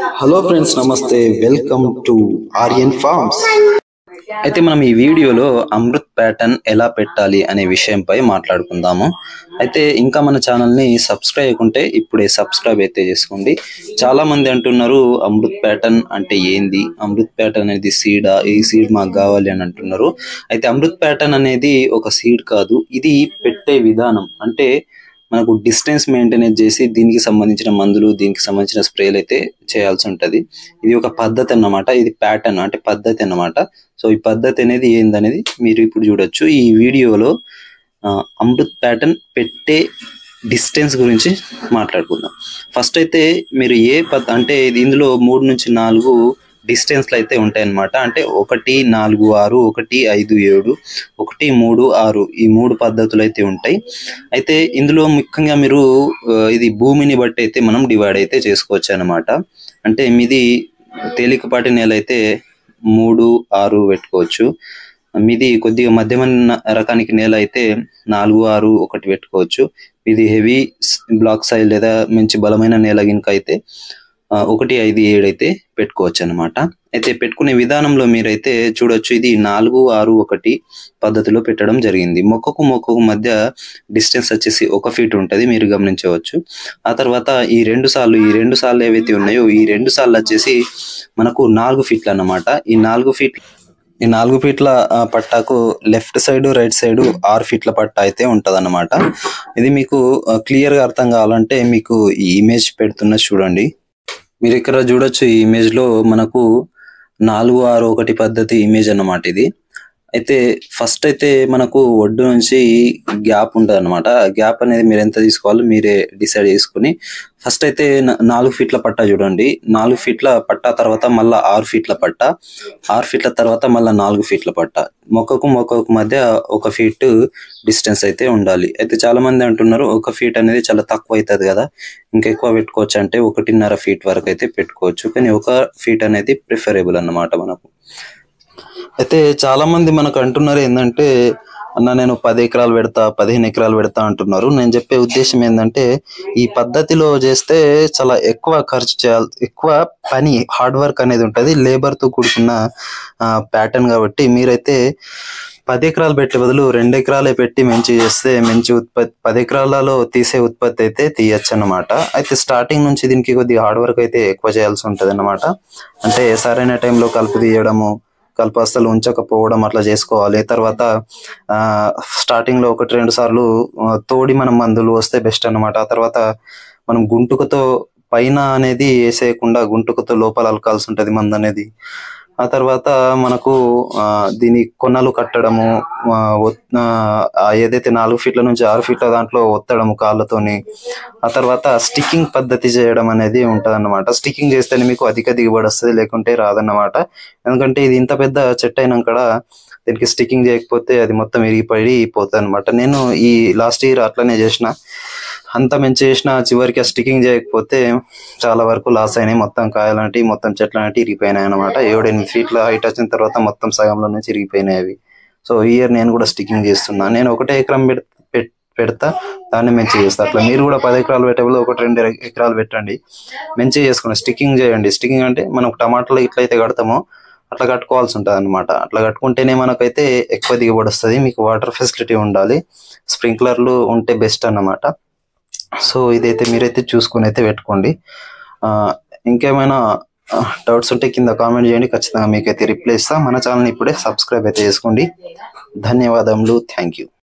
hello friends నమస్తే welcome to Aryan farms అయితే మనం ఈ వీడియోలో అమృత్ ప్యాటర్న్ ఎలా పెట్టాలి అనే విషయంపై మాట్లాడుకుందాము అయితే ఇంకా మన ఛానల్ ని సబ్స్క్రైబ్ అయ్యకుంటే ఇప్పుడే సబ్స్క్రైబ్ అయితే చేసుకోండి చాలా మంది అంటున్నారు అమృత్ ప్యాటర్న్ అంటే ఏంది అమృత్ ప్యాటర్న్ అనేది సీడా ఈ సీడ్ మాకు కావాలి అని అంటున్నారు అయితే అమృత్ ప్యాటర్న్ అనేది ఒక సీడ్ కాదు ఇది పెట్టే విధానం అంటే మనకు డిస్టెన్స్ మెయింటైన్ చేసి దీనికి సంబంధించిన మందులు దీనికి సంబంధించిన స్ప్రేలు అయితే చేయాల్సి ఉంటది ఇది ఒక పద్ధతి అన్నమాట ఇది ప్యాటర్న్ అంటే పద్ధతి అన్నమాట సో ఈ పద్ధతి అనేది ఏందనేది మీరు ఇప్పుడు చూడొచ్చు ఈ వీడియోలో ఆ, అమృత్ ప్యాటర్న్ పెట్టే డిస్టెన్స్ గురించి మాట్లాడుకుందాం ఫస్ట్ అయితే మీరు ఏ పద్ధ అంటే ఇది ఇందులో మూడు నుంచి నాలుగు డిస్టెన్స్లు అయితే ఉంటాయన్నమాట అంటే ఒకటి నాలుగు ఆరు ఒకటి ఐదు ఏడు ఒకటి మూడు ఆరు ఈ మూడు పద్ధతులు అయితే ఉంటాయి అయితే ఇందులో ముఖ్యంగా మీరు ఆ, ఇది భూమిని బట్టి అయితే మనం డివైడ్ అయితే చేసుకోవచ్చు అనమాట అంటే మీది తేలికపాటి నేల అయితే మూడు ఆరు పెట్టుకోవచ్చు మీది కొద్దిగా మధ్యమైన రకానికి నేల అయితే నాలుగు ఆరు ఒకటి పెట్టుకోవచ్చు ఇది హెవీ బ్లాక్ సైల్ లేదా మంచి బలమైన నేల గినుక అయితే ఆ, ఒకటి ఐదు ఏడు అయితే పెట్టుకోవచ్చు అనమాట అయితే పెట్టుకునే విధానంలో మీరైతే చూడొచ్చు ఇది నాలుగు ఆరు ఒకటి పద్ధతిలో పెట్టడం జరిగింది మొక్కకు మొక్కకు మధ్య డిస్టెన్స్ వచ్చేసి ఒక ఫీట్ ఉంటది మీరు గమనించవచ్చు ఆ తర్వాత ఈ రెండు సార్లు ఈ రెండు సార్లు ఏవైతే ఉన్నాయో ఈ రెండు సార్లు వచ్చేసి మనకు నాలుగు ఫీట్లు అన్నమాట ఈ నాలుగు ఫీట్ ఈ నాలుగు ఫీట్ల ఆ, పట్టాకు లెఫ్ట్ సైడ్ రైట్ సైడ్ ఆరు ఫీట్ల పట్టా అయితే ఉంటదన్నమాట ఇది మీకు క్లియర్ గా అర్థం కావాలంటే మీకు ఈ ఇమేజ్ పెడుతున్న చూడండి మీరు ఇక్కడ చూడొచ్చు ఈ ఇమేజ్ లో మనకు నాలుగు ఆరు ఒకటి పద్ధతి ఇమేజ్ అన్నమాట ఇది అయితే ఫస్ట్ అయితే మనకు ఒడ్డు నుంచి గ్యాప్ ఉంటది అనమాట గ్యాప్ అనేది మీరు ఎంత తీసుకోవాలో మీరే డిసైడ్ చేసుకుని ఫస్ట్ అయితే నా- నాలుగు ఫీట్ల పట్టా చూడండి నాలుగు ఫీట్ల పట్టా తర్వాత మళ్ళా ఆరు ఫీట్ల పట్టా ఆరు ఫీట్ల తర్వాత మళ్ళా నాలుగు ఫీట్ల పట్టా మొక్కకు మొక్కకు మధ్య ఒక ఫీట్ డిస్టెన్స్ అయితే ఉండాలి అయితే చాలా మంది అంటున్నారు ఒక ఫీట్ అనేది చాలా తక్కువ అవుతుంది కదా ఇంకా ఎక్కువ పెట్టుకోవచ్చు అంటే ఒకటిన్నర ఫీట్ వరకు అయితే పెట్టుకోవచ్చు కానీ ఒక ఫీట్ అనేది ప్రిఫరబుల్ అన్నమాట మనకు అయితే చాలా మంది మనకు అంటున్నారు ఏంటంటే అన్న నేను పది ఎకరాలు పెడతా పదిహేను ఎకరాలు పెడతా అంటున్నారు నేను చెప్పే ఉద్దేశం ఏంటంటే ఈ పద్ధతిలో చేస్తే చాలా ఎక్కువ ఖర్చు చేయాలి ఎక్కువ పని హార్డ్ వర్క్ అనేది ఉంటది లేబర్ తో కూడుకున్న ప్యాటర్న్ కాబట్టి మీరైతే పది ఎకరాలు పెట్టే బదులు రెండు ఎకరాలే పెట్టి మంచి చేస్తే మంచి ఉత్పత్తి పది ఎకరాలలో తీసే ఉత్పత్తి అయితే తీయచ్చు అన్నమాట అయితే స్టార్టింగ్ నుంచి దీనికి కొద్దిగా హార్డ్ వర్క్ అయితే ఎక్కువ చేయాల్సి ఉంటది అన్నమాట అంటే సరైన టైంలో కలుపు తీయడము కలుపు అస్సలు ఉంచకపోవడం అట్లా చేసుకోవాలి తర్వాత ఆ స్టార్టింగ్ లో ఒకటి రెండు సార్లు ఆ, తోడి మనం మందులు వస్తే బెస్ట్ అన్నమాట ఆ తర్వాత మనం గుంటుకతో పైన అనేది వేసేయకుండా గుంటుకతో లోపల అలకాల్సి ఉంటది మందు అనేది ఆ తర్వాత మనకు ఆ, దీని కొనలు కట్టడము ఆ, ఒత్- ఆ, ఏదైతే నాలుగు ఫీట్ల నుంచి ఆరు ఫీట్ల దాంట్లో ఒత్తడము కాళ్ళతోని ఆ తర్వాత స్టిక్కింగ్ పద్ధతి చేయడం అనేది ఉంటదన్నమాట స్టిక్కింగ్ చేస్తేనే మీకు అధిక దిగుబడి వస్తుంది లేకుంటే రాదన్నమాట ఎందుకంటే ఇది ఇంత పెద్ద చెట్టు అయినా కూడా దీనికి స్టిక్కింగ్ చేయకపోతే అది మొత్తం ఇరిగిపడి పోతుంది అనమాట నేను ఈ లాస్ట్ ఇయర్ అట్లనే చేసిన అంత మంచి చేసిన చివరికి ఆ స్టిక్కింగ్ చేయకపోతే చాలా వరకు లాస్ అయినాయి మొత్తం కాయలంటి మొత్తం చెట్లు అంటే ఇరిగిపోయినాయి అనమాట ఏడు ఎనిమిది ఫీట్ల హైట్ వచ్చిన తర్వాత మొత్తం సగంలో నుంచి ఇరిగిపోయినాయి అవి సో ఈ ఇయర్ నేను కూడా స్టిక్కింగ్ చేస్తున్నా నేను ఒకటే ఎకరం పెడ్- పెట్- పెడతా దాన్ని మంచి చేస్తా అట్లా మీరు కూడా పది ఎకరాలు పెట్టే ఒకటి రెండు ఎకరాలు పెట్టండి మంచిగా చేసుకోండి స్టిక్కింగ్ చేయండి స్టిక్కింగ్ అంటే మనం టమాటాలు ఇట్లయితే కడతామో అట్లా కట్టుకోవాల్సి ఉంటుంది అనమాట అట్లా కట్టుకుంటేనే మనకైతే ఎక్కువ దిగుబడి వస్తుంది మీకు వాటర్ ఫెసిలిటీ ఉండాలి స్ప్రింక్లర్లు ఉంటే బెస్ట్ అన్నమాట సో ఇదైతే మీరైతే చూసుకుని అయితే పెట్టుకోండి ఆ, ఇంకేమైనా డౌట్స్ ఉంటే కింద కామెంట్ చేయండి ఖచ్చితంగా మీకైతే రిప్లై ఇస్తా మన ఛానల్ ఇప్పుడే సబ్స్క్రైబ్ అయితే చేసుకోండి ధన్యవాదములు థ్యాంక్ యూ